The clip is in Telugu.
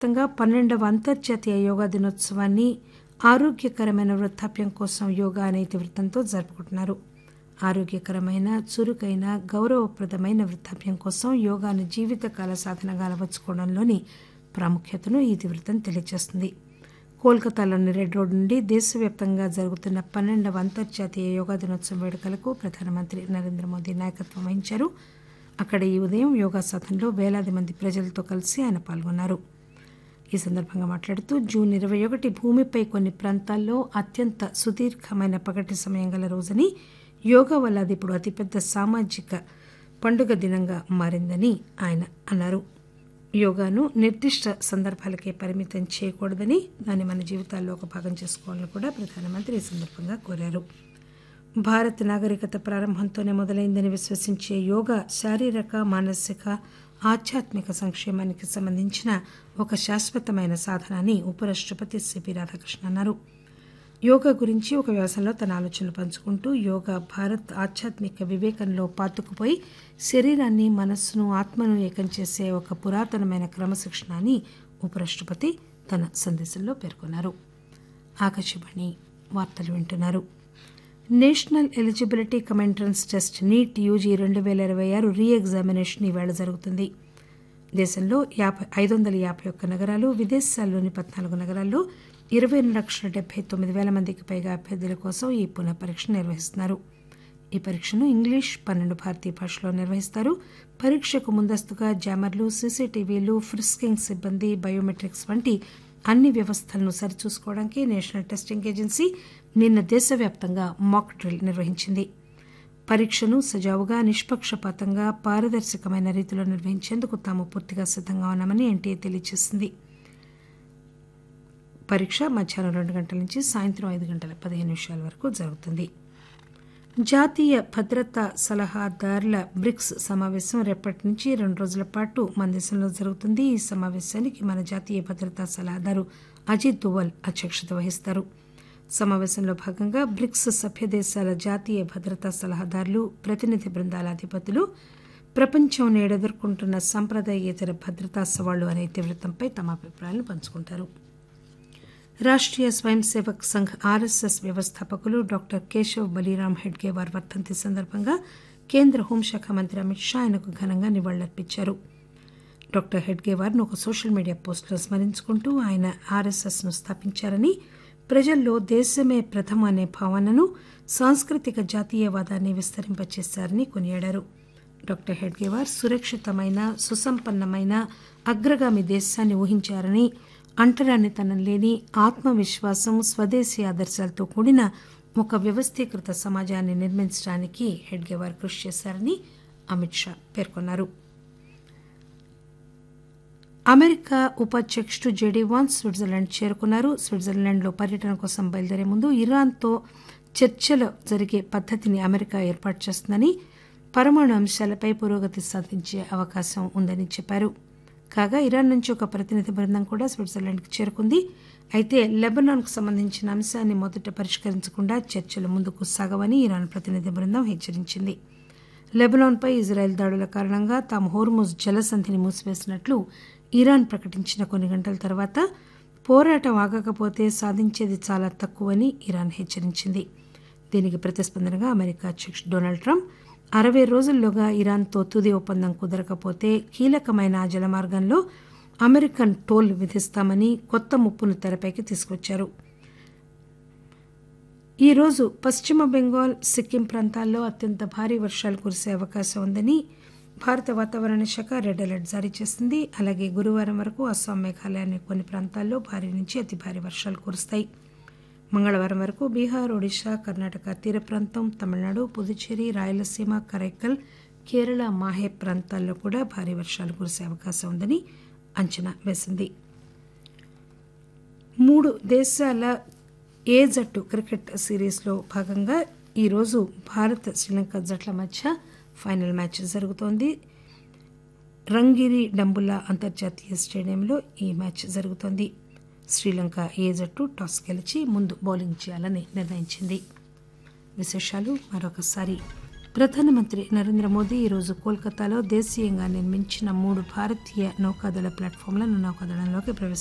వ్యాప్తంగా పన్నెండవ అంతర్జాతీయ యోగా దినోత్సవాన్ని ఆరోగ్యకరమైన వృద్ధాప్యం కోసం యోగా అనే ఇతివృత్తంతో జరుపుకుంటున్నారు ఆరోగ్యకరమైన చురుకైన గౌరవప్రదమైన వృద్ధాప్యం కోసం యోగాను జీవితకాల సాధనగా అలవర్చుకోవడంలోని ప్రాముఖ్యతను ఈ ఇతివృత్తం తెలియజేస్తుంది కోల్కతాలోని రెడ్ రోడ్ నుండి దేశవ్యాప్తంగా జరుగుతున్న పన్నెండవ అంతర్జాతీయ యోగా దినోత్సవం వేడుకలకు ప్రధానమంత్రి నరేంద్ర మోదీ నాయకత్వం వహించారు అక్కడ ఈ ఉదయం యోగా సాధనలో వేలాది మంది ప్రజలతో కలిసి ఆయన పాల్గొన్నారు ఈ సందర్భంగా మాట్లాడుతూ జూన్ ఇరవై ఒకటి భూమిపై కొన్ని ప్రాంతాల్లో అత్యంత సుదీర్ఘమైన పగటి సమయం గల రోజని యోగా వల్ల అది ఇప్పుడు అతిపెద్ద సామాజిక పండుగ దినంగా మారిందని ఆయన అన్నారు యోగాను నిర్దిష్ట సందర్భాలకే పరిమితం చేయకూడదని దాన్ని మన జీవితాల్లో ఒక భాగం చేసుకోవాలని కూడా ప్రధానమంత్రి ఈ సందర్భంగా కోరారు భారత్ నాగరికత ప్రారంభంతోనే మొదలైందని విశ్వసించే యోగా శారీరక మానసిక ఆధ్యాత్మిక సంక్షేమానికి సంబంధించిన ఒక శాశ్వతమైన సాధన అని ఉపరాష్టపతి సిపి రాధాకృష్ణ అన్నారు యోగా గురించి ఒక వ్యాసంలో తన ఆలోచనలు పంచుకుంటూ యోగా భారత్ ఆధ్యాత్మిక వివేకంలో పాతుకుపోయి శరీరాన్ని మనస్సును ఆత్మను ఏకం చేసే ఒక పురాతనమైన క్రమశిక్షణ అని ఉపరాష్టపతి తన సందేశంలో పేర్కొన్నారు ఆకాశవాణి వార్తలు వింటున్నారు national eligibility cum entrance test NEET UG రెండు పేల ఇరవై ఆరు రీ ఎగ్జామినేషన్ ఈవేళ జరుగుతుంది దేశంలో యాభై ఐదు వందల యాభై ఒక్క నగరాలు విదేశాల్లోని పద్నాలుగు నగరాల్లో ఇరవై రెండు లక్షల డెబ్బై తొమ్మిది వేల మందికి పైగా అభ్యర్థుల కోసం ఈ పునః పరీక్ష నిర్వహిస్తున్నారు ఈ పరీక్షను ఇంగ్లీష్ పన్నెండు భారతీయ భాషలో నిర్వహిస్తారు పరీక్షకు ముందస్తుగా జామర్లు సీసీటీవీలు ఫ్రిస్కింగ్ సిబ్బంది బయోమెట్రిక్స్ వంటి అన్ని వ్యవస్థలను సరిచూసుకోవడానికి నేషనల్ టెస్టింగ్ ఏజెన్సీ నిన్న దేశవ్యాప్తంగా మాక్ డ్రిల్ నిర్వహించింది పరీక్షను సజావుగా నిష్పక్షపాతంగా పారదర్శకమైన రీతిలో నిర్వహించేందుకు తాము పూర్తిగా సిద్దంగా ఉన్నామని ఎన్టీఏ తెలియజేసింది పరీక్ష మధ్యాహ్నం రెండు గంటల నుంచి సాయంత్రం ఐదు గంటల పదిహేను నిమిషాల వరకు జరుగుతుంది జాతీయ భద్రతా సలహాదారుల బ్రిక్స్ సమావేశం రేపటి నుంచి రెండు రోజుల పాటు మన దేశంలో జరుగుతుంది ఈ సమావేశానికి మన జాతీయ భద్రతా సలహాదారు అజిత్ దోవల్ అధ్యక్షత వహిస్తారు సమావేశంలో భాగంగా బ్రిక్స్ సభ్య దేశాల జాతీయ భద్రతా సలహాదారులు ప్రతినిధి బృందాల అధిపతులు ప్రపంచం నేడు ఎదుర్కొంటున్న సంప్రదాయేతర భద్రతా సవాళ్లు అనే ఇతివృత్తంపై తమ అభిప్రాయాలను పంచుకుంటారు రాష్ట్రీయ స్వయం సేవక్ సంఘ్ ఆర్ఎస్ఎస్ వ్యవస్థాపకులు డాక్టర్ కేశవ్ బలీరామ్ హెడ్గేవార్ వర్ధంతి సందర్భంగా కేంద్ర హోంశాఖ మంత్రి అమిత్ షా ఆయనకు ఘనంగా నివాళులర్పించారు డాక్టర్ హెడ్గేవార్ను ఒక సోషల్ మీడియా పోస్టులో స్మరించుకుంటూ ఆయన ఆర్ఎస్ఎస్ను స్థాపించారని ప్రజల్లో దేశమే ప్రథమ అనే భావనను సాంస్కృతిక జాతీయవాదాన్ని విస్తరింపచేశారని కొనియాడారు డాక్టర్ హెడ్గేవార్ సురక్షితమైన సుసంపన్నమైన అగ్రగామి దేశాన్ని ఊహించారని అంటరానితనం లేని ఆత్మవిశ్వాసం స్వదేశీ ఆదర్శాలతో కూడిన ఒక వ్యవస్థీకృత సమాజాన్ని నిర్మించడానికి హెడ్గేవార్ కృషి చేశారని అమిత్ షా పేర్కొన్నారు అమెరికా ఉపాధ్యక్షుడు జేడీ వాన్స్ స్విట్జర్లాండ్ చేరుకున్నారు స్విట్జర్లాండ్లో పర్యటన కోసం బయలుదేరే ముందు ఇరాన్తో చర్చలు జరిగే పద్దతిని అమెరికా ఏర్పాటు చేస్తుందని పరమాణు అంశాలపై పురోగతి సాధించే అవకాశం ఉందని చెప్పారు కాగా ఇరాన్ నుంచి ఒక ప్రతినిధి బృందం కూడా స్విట్జర్లాండ్కి చేరుకుంది అయితే లెబనాన్కు సంబంధించిన అంశాన్ని మొదట పరిష్కరించకుండా చర్చలు ముందుకు సాగవని ఇరాన్ ప్రతినిధి బృందం హెచ్చరించింది లెబనాన్పై ఇజ్రాయెల్ దాడుల కారణంగా తాము హోర్ముజ్ జలసంధిని మూసివేసినట్లు ఇరాన్ ప్రకటించిన కొన్ని గంటల తర్వాత పోరాటం ఆగకపోతే సాధించేది చాలా తక్కువని ఇరాన్ హెచ్చరించింది దీనికి ప్రతిస్పందనగా అమెరికా అధ్యక్షుడు డొనాల్డ్ ట్రంప్ అరవై రోజుల్లోగా ఇరాన్తో తుది ఒప్పందం కుదరకపోతే కీలకమైన ఆ జలమార్గంలో అమెరికన్ టోల్ విధిస్తామని కొత్త ముప్పును తెరపైకి తీసుకొచ్చారు ఈరోజు పశ్చిమ బెంగాల్ సిక్కిం ప్రాంతాల్లో అత్యంత భారీ వర్షాలు కురిసే అవకాశం ఉందని భారత వాతావరణ శాఖ రెడ్ అలర్ట్ జారీ చేసింది అలాగే గురువారం వరకు అస్సాం మేఘాలయాన్ని కొన్ని ప్రాంతాల్లో భారీ నుంచి అతి భారీ వర్షాలు కురుస్తాయి మంగళవారం వరకు బీహార్ ఒడిశా కర్ణాటక తీర ప్రాంతం తమిళనాడు పుదుచ్చేరి రాయలసీమ కరైకల్ కేరళ మాహే ప్రాంతాల్లో కూడా భారీ వర్షాలు కురిసే అవకాశం ఉందని అంచనా వేసింది మూడు దేశాల ఏ జట్టు క్రికెట్ సిరీస్లో భాగంగా ఈరోజు భారత్ శ్రీలంక జట్ల మధ్య ఫైనల్ మ్యాచ్ జరుగుతోంది రంగిరి డంబుల్లా అంతర్జాతీయ స్టేడియంలో ఈ మ్యాచ్ జరుగుతోంది శ్రీలంక ఏ జట్టు టాస్ గెలిచి ముందు బౌలింగ్ చేయాలని నిర్ణయించింది విశేషాలు మరొకసారి ప్రధానమంత్రి నరేంద్ర మోదీ ఈరోజు కోల్కతాలో దేశీయంగా నిర్మించిన మూడు భారతీయ నౌకాదళ ప్లాట్ఫామ్లను నౌకాదళంలోకి ప్రవేశపెట్టారు